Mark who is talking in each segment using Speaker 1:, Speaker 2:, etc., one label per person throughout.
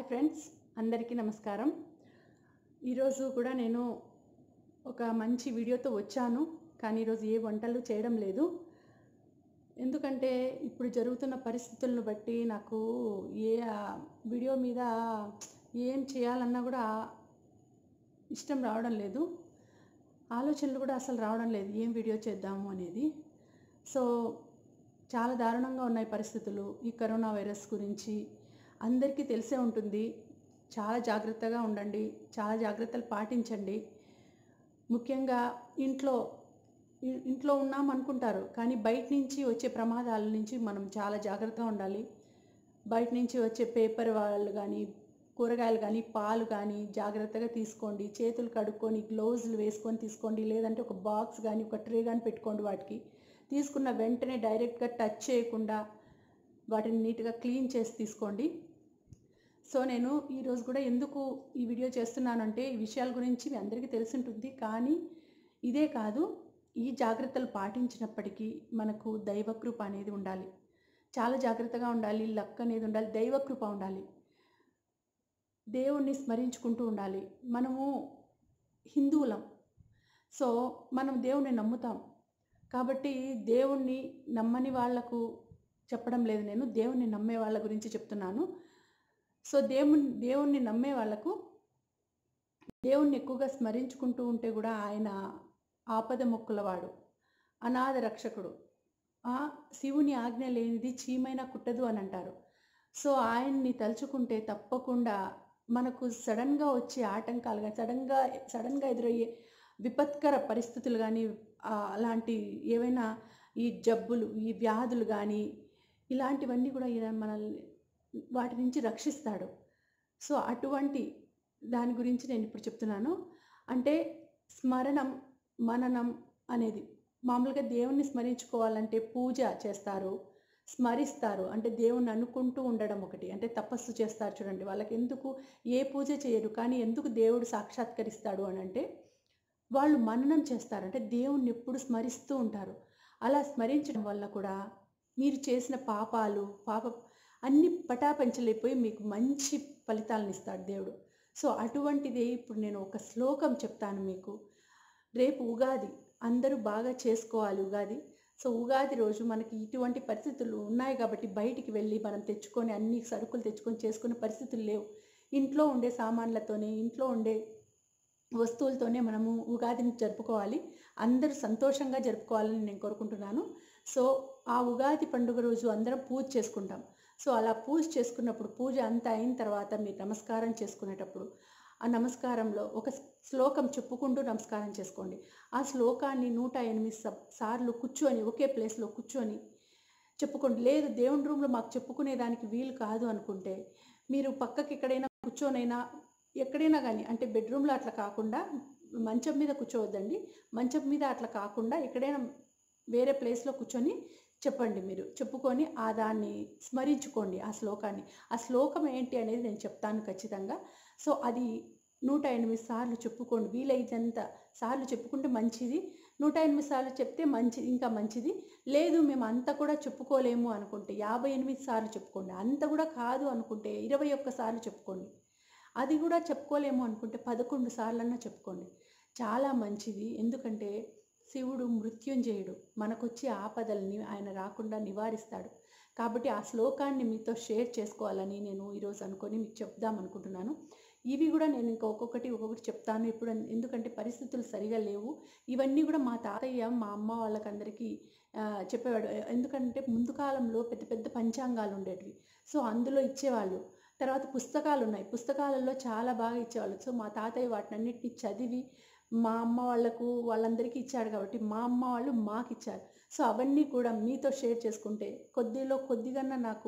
Speaker 1: hi friends అందరికీ నమస్కారం ఈరోజు కూడా నేను ఒక మంచి వీడియోతో వచ్చాను కానీ ఈరోజు ఏ వంటలు చేయడం లేదు ఎందుకంటే ఇప్పుడు జరుగుతున్న పరిస్థితులను బట్టి నాకు ఏ ఆ, వీడియో మీద ఏం చేయాలన్నా కూడా ఇష్టం రావడం లేదు ఆలోచనలు కూడా అసలు రావడం లేదు ఏం వీడియో చేద్దాము అనేది సో చాలా దారుణంగా ఉన్నాయి పరిస్థితులు ఈ కరోనా వైరస్ గురించి అందరికీ తెలిసే ఉంటుంది చాలా జాగ్రత్తగా ఉండండి చాలా జాగ్రత్తలు పాటించండి ముఖ్యంగా ఇంట్లో ఇ- ఇంట్లో ఉన్నాం అనుకుంటారు కానీ బయట నుంచి వచ్చే ప్రమాదాల నుంచి మనం చాలా జాగ్రత్తగా ఉండాలి బయట నుంచి వచ్చే పేపర్ వాళ్ళు కానీ కూరగాయలు కానీ పాలు కానీ జాగ్రత్తగా తీసుకోండి చేతులు కడుక్కొని గ్లౌజులు వేసుకొని తీసుకోండి లేదంటే ఒక బాక్స్ కానీ ఒక ట్రే కానీ పెట్టుకోండి వాటికి తీసుకున్న వెంటనే డైరెక్ట్గా టచ్ చేయకుండా వాటిని నీట్గా క్లీన్ చేసి తీసుకోండి సో నేను ఈరోజు కూడా ఎందుకు ఈ వీడియో చేస్తున్నానంటే ఈ విషయాల గురించి మీ అందరికీ తెలిసి ఉంటుంది కానీ ఇదే కాదు ఈ జాగ్రత్తలు పాటించినప్పటికీ మనకు దైవకృప అనేది ఉండాలి చాలా జాగ్రత్తగా ఉండాలి లక్ అనేది ఉండాలి దైవకృప ఉండాలి దేవుణ్ణి స్మరించుకుంటూ ఉండాలి మనము హిందువులం సో మనం దేవుణ్ణి నమ్ముతాం కాబట్టి దేవుణ్ణి నమ్మని వాళ్లకు చెప్పడం లేదు నేను దేవుణ్ణి నమ్మే వాళ్ళ గురించి చెప్తున్నాను సో దేవుని దేవుణ్ణి నమ్మే వాళ్ళకు దేవుణ్ణి ఎక్కువగా స్మరించుకుంటూ ఉంటే కూడా ఆయన ఆపద మొక్కులవాడు అనాథ రక్షకుడు ఆ శివుని ఆజ్ఞ లేనిది చీమైనా కుట్టదు అని అంటారు సో ఆయన్ని తలుచుకుంటే తప్పకుండా మనకు సడన్గా వచ్చే ఆటంకాలు కానీ సడన్గా సడన్గా ఎదురయ్యే విపత్కర పరిస్థితులు కానీ ఆ, అలాంటి ఏవైనా ఈ జబ్బులు ఈ వ్యాధులు కానీ ఇలాంటివన్నీ కూడా ఈయన మనల్ని వాటి నుంచి రక్షిస్తాడు సో అటువంటి దాని గురించి నేను ఇప్పుడు చెప్తున్నాను అంటే స్మరణం మననం అనేది మామూలుగా దేవుణ్ణి స్మరించుకోవాలంటే పూజ చేస్తారు స్మరిస్తారు అంటే దేవుణ్ణి అనుకుంటూ ఉండడం ఒకటి అంటే తపస్సు చేస్తారు చూడండి వాళ్ళకి ఎందుకు ఏ పూజ చేయరు కానీ ఎందుకు దేవుడు సాక్షాత్కరిస్తాడు అని అంటే వాళ్ళు మననం చేస్తారు అంటే దేవుణ్ణి ఎప్పుడు స్మరిస్తూ ఉంటారు అలా స్మరించడం వల్ల కూడా మీరు చేసిన పాపాలు పాప అన్ని పటాపంచలైపోయి మీకు మంచి ఫలితాలను ఇస్తాడు దేవుడు సో అటువంటిదే ఇప్పుడు నేను ఒక శ్లోకం చెప్తాను మీకు రేపు ఉగాది అందరూ బాగా చేసుకోవాలి ఉగాది సో ఉగాది రోజు మనకి ఇటువంటి పరిస్థితులు ఉన్నాయి కాబట్టి బయటికి వెళ్ళి మనం తెచ్చుకొని అన్ని సరుకులు తెచ్చుకొని చేసుకునే పరిస్థితులు లేవు ఇంట్లో ఉండే సామాన్లతోనే ఇంట్లో ఉండే వస్తువులతోనే మనము ఉగాదిని జరుపుకోవాలి అందరూ సంతోషంగా జరుపుకోవాలని నేను కోరుకుంటున్నాను సో ఆ ఉగాది పండుగ రోజు అందరం పూజ చేసుకుంటాం సో అలా పూజ చేసుకున్నప్పుడు పూజ అంతా అయిన తర్వాత మీరు నమస్కారం చేసుకునేటప్పుడు ఆ నమస్కారంలో ఒక శ్లోకం చెప్పుకుంటూ నమస్కారం చేసుకోండి ఆ శ్లోకాన్ని నూట ఎనిమిది స- సార్లు కూర్చొని ఒకే ప్లేస్లో కూర్చొని చెప్పుకోండి లేదు దేవుని రూమ్లో మాకు చెప్పుకునేదానికి వీలు కాదు అనుకుంటే మీరు పక్కకి ఎక్కడైనా కూర్చొనైనా ఎక్కడైనా కానీ అంటే బెడ్రూమ్లో అట్లా కాకుండా మంచం మీద కూర్చోవద్దండి మంచం మీద అట్లా కాకుండా ఎక్కడైనా వేరే ప్లేస్లో కూర్చొని చెప్పండి మీరు చెప్పుకొని ఆ దాన్ని స్మరించుకోండి ఆ శ్లోకాన్ని ఆ శ్లోకం ఏంటి అనేది నేను చెప్తాను ఖచ్చితంగా సో అది నూట ఎనిమిది సార్లు చెప్పుకోండి వీలైనంత సార్లు చెప్పుకుంటే మంచిది నూట ఎనిమిది సార్లు చెప్తే మంచిది ఇంకా మంచిది లేదు మేము అంత కూడా చెప్పుకోలేము అనుకుంటే యాభై ఎనిమిది సార్లు చెప్పుకోండి అంత కూడా కాదు అనుకుంటే ఇరవై ఒక్క సార్లు చెప్పుకోండి అది కూడా చెప్పుకోలేము అనుకుంటే పదకొండు సార్లన్నా చెప్పుకోండి చాలా మంచిది ఎందుకంటే శివుడు మృత్యుంజయుడు మనకొచ్చే ఆపదల్ని ఆయన రాకుండా నివారిస్తాడు కాబట్టి ఆ శ్లోకాన్ని మీతో షేర్ చేసుకోవాలని నేను ఈరోజు అనుకొని మీకు చెప్దాం అనుకుంటున్నాను ఇవి కూడా నేను ఇంకా ఒక్కొక్కటి ఒక్కొక్కటి చెప్తాను ఇప్పుడు ఎందుకంటే పరిస్థితులు సరిగా లేవు ఇవన్నీ కూడా మా తాతయ్య మా అమ్మ వాళ్ళకందరికీ ఆ, చెప్పేవాడు ఎందుకంటే ముందు కాలంలో పెద్ద పెద్ద పంచాంగాలు ఉండేటివి సో అందులో ఇచ్చేవాళ్ళు తర్వాత పుస్తకాలు ఉన్నాయి పుస్తకాలలో చాలా బాగా ఇచ్చేవాళ్ళు సో మా తాతయ్య వాటిని అన్నిటిని చదివి మా అమ్మ వాళ్ళకు వాళ్ళందరికీ ఇచ్చాడు కాబట్టి మా అమ్మ వాళ్ళు మాకు ఇచ్చారు సో అవన్నీ కూడా మీతో షేర్ చేసుకుంటే కొద్దిలో కొద్దిగా నాకు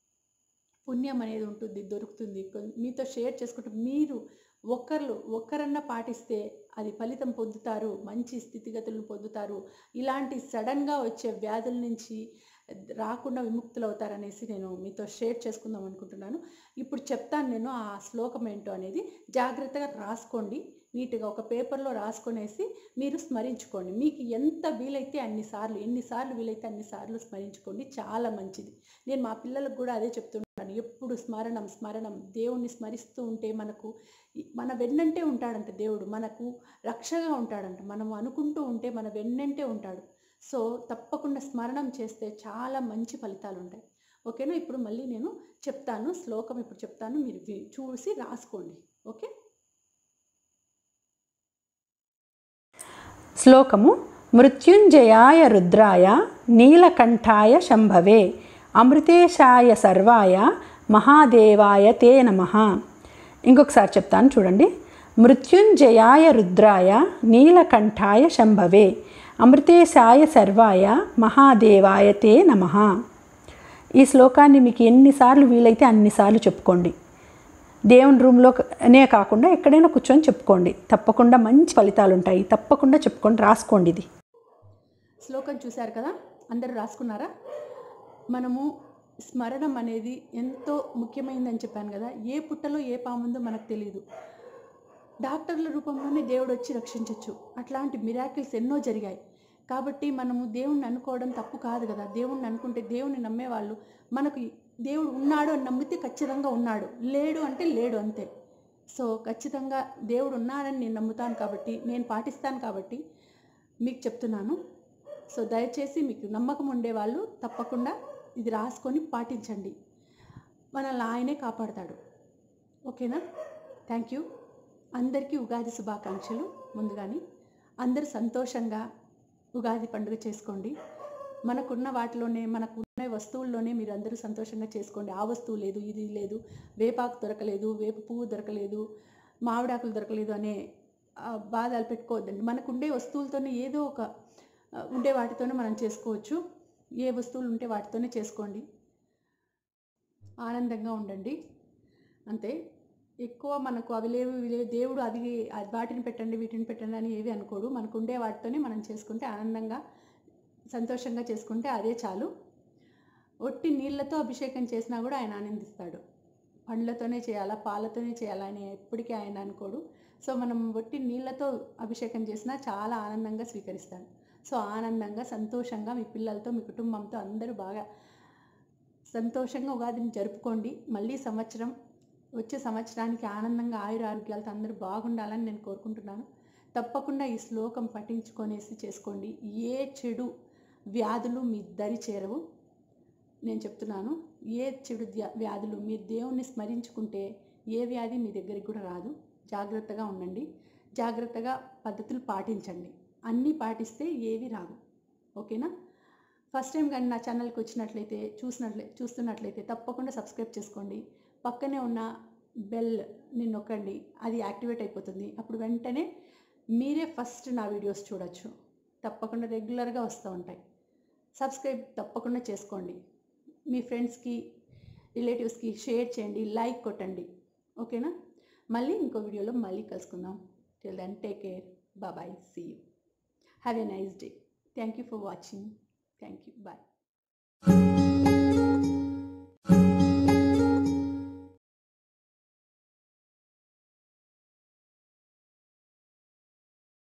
Speaker 1: పుణ్యం అనేది ఉంటుంది దొరుకుతుంది కొ- మీతో షేర్ చేసుకుంటే మీరు ఒక్కరు ఒక్కరన్నా పాటిస్తే అది ఫలితం పొందుతారు మంచి స్థితిగతులను పొందుతారు ఇలాంటి సడన్గా వచ్చే వ్యాధుల నుంచి రాకుండా విముక్తులు అవుతారనేసి నేను మీతో షేర్ చేసుకుందాం అనుకుంటున్నాను ఇప్పుడు చెప్తాను నేను ఆ శ్లోకం ఏంటో అనేది జాగ్రత్తగా రాసుకోండి నీట్గా ఒక పేపర్లో రాసుకొనేసి మీరు స్మరించుకోండి మీకు ఎంత వీలైతే అన్నిసార్లు ఎన్నిసార్లు వీలైతే అన్నిసార్లు స్మరించుకోండి చాలా మంచిది నేను మా పిల్లలకు కూడా అదే చెప్తుంటాను ఎప్పుడు స్మరణం స్మరణం దేవుణ్ణి స్మరిస్తూ ఉంటే మనకు మన వెన్నంటే ఉంటాడంట దేవుడు మనకు రక్షగా ఉంటాడంట మనం అనుకుంటూ ఉంటే మన వెన్నంటే ఉంటాడు సో తప్పకుండా స్మరణం చేస్తే చాలా మంచి ఫలితాలు ఉంటాయి ఓకేనా ఇప్పుడు మళ్ళీ నేను చెప్తాను శ్లోకం ఇప్పుడు చెప్తాను మీరు వి- చూసి రాసుకోండి ఓకే
Speaker 2: శ్లోకము మృత్యుంజయాయ రుద్రాయ నీలకంఠాయ శంభవే అమృతేశాయ సర్వాయ మహాదేవాయ తే నమ ఇంకొకసారి చెప్తాను చూడండి మృత్యుంజయాయ రుద్రాయ నీలకంఠాయ శంభవే అమృతేశాయ సర్వాయ మహాదేవాయ తే నమ ఈ శ్లోకాన్ని మీకు ఎన్నిసార్లు వీలైతే అన్నిసార్లు చెప్పుకోండి దేవుని రూమ్లోనే కాకుండా ఎక్కడైనా కూర్చొని చెప్పుకోండి తప్పకుండా మంచి ఫలితాలు ఉంటాయి తప్పకుండా చెప్పుకోండి రాసుకోండి ఇది
Speaker 1: శ్లోకం చూశారు కదా అందరూ రాసుకున్నారా మనము స్మరణం అనేది ఎంతో ముఖ్యమైనదని చెప్పాను కదా ఏ పుట్టలో ఏ పాముందో మనకు తెలియదు డాక్టర్ల రూపంలోనే దేవుడు వచ్చి రక్షించవచ్చు అట్లాంటి మిరాకిల్స్ ఎన్నో జరిగాయి కాబట్టి మనము దేవుణ్ణి అనుకోవడం తప్పు కాదు కదా దేవుణ్ణి అనుకుంటే దేవుణ్ణి నమ్మేవాళ్ళు మనకు దేవుడు ఉన్నాడు అని నమ్మితే ఖచ్చితంగా ఉన్నాడు లేడు అంటే లేడు అంతే సో ఖచ్చితంగా దేవుడు ఉన్నాడని నేను నమ్ముతాను కాబట్టి నేను పాటిస్తాను కాబట్టి మీకు చెప్తున్నాను సో దయచేసి మీకు నమ్మకం ఉండేవాళ్ళు తప్పకుండా ఇది రాసుకొని పాటించండి మనల్ని ఆయనే కాపాడతాడు ఓకేనా థ్యాంక్ యూ అందరికీ ఉగాది శుభాకాంక్షలు ముందుగాని అందరూ సంతోషంగా ఉగాది పండుగ చేసుకోండి మనకున్న వాటిలోనే మనకున్న వస్తువుల్లోనే మీరు అందరూ సంతోషంగా చేసుకోండి ఆ వస్తువు లేదు ఇది లేదు వేపాకు దొరకలేదు వేప పువ్వు దొరకలేదు మామిడాకులు దొరకలేదు అనే ఆ, బాధలు పెట్టుకోవద్దండి మనకు ఉండే వస్తువులతోనే ఏదో ఒక ఆ, ఉండే వాటితోనే మనం చేసుకోవచ్చు ఏ వస్తువులు ఉంటే వాటితోనే చేసుకోండి ఆనందంగా ఉండండి అంతే ఎక్కువ మనకు అవి లేవు ఇవి లేవు దేవుడు అది అది వాటిని పెట్టండి వీటిని పెట్టండి అని ఏవి అనుకోడు మనకు ఉండే వాటితోనే మనం చేసుకుంటే ఆనందంగా సంతోషంగా చేసుకుంటే అదే చాలు ఒట్టి నీళ్ళతో అభిషేకం చేసినా కూడా ఆయన ఆనందిస్తాడు పండ్లతోనే చేయాలా పాలతోనే చేయాలా అని ఎప్పటికీ ఆయన అనుకోడు సో మనం ఒట్టి నీళ్ళతో అభిషేకం చేసినా చాలా ఆనందంగా స్వీకరిస్తాడు సో ఆనందంగా సంతోషంగా మీ పిల్లలతో మీ కుటుంబంతో అందరూ బాగా సంతోషంగా ఉగాదిని జరుపుకోండి మళ్ళీ సంవత్సరం వచ్చే సంవత్సరానికి ఆనందంగా ఆయుర ఆరోగ్యాలతో అందరూ బాగుండాలని నేను కోరుకుంటున్నాను తప్పకుండా ఈ శ్లోకం పఠించుకొనేసి చేసుకోండి ఏ చెడు వ్యాధులు మీ దరి చేరవు నేను చెప్తున్నాను ఏ చెడు ధ్యా- వ్యాధులు మీరు దేవుణ్ణి స్మరించుకుంటే ఏ వ్యాధి మీ దగ్గరికి కూడా రాదు జాగ్రత్తగా ఉండండి జాగ్రత్తగా పద్ధతులు పాటించండి అన్నీ పాటిస్తే ఏవి రావు ఓకేనా ఫస్ట్ టైం కానీ నా ఛానల్కి వచ్చినట్లయితే చూసినట్లే చూస్తున్నట్లయితే తప్పకుండా సబ్స్క్రైబ్ చేసుకోండి పక్కనే ఉన్న బెల్ ని నొక్కండి అది యాక్టివేట్ అయిపోతుంది అప్పుడు వెంటనే మీరే ఫస్ట్ నా వీడియోస్ చూడొచ్చు తప్పకుండా రెగ్యులర్గా వస్తూ ఉంటాయి సబ్స్క్రైబ్ తప్పకుండా చేసుకోండి మీ ఫ్రెండ్స్కి రిలేటివ్స్కి షేర్ చేయండి లైక్ కొట్టండి ఓకేనా మళ్ళీ ఇంకో వీడియోలో మళ్ళీ కలుసుకుందాం till then take care bye see you have a nice day thank you for watching thank you bye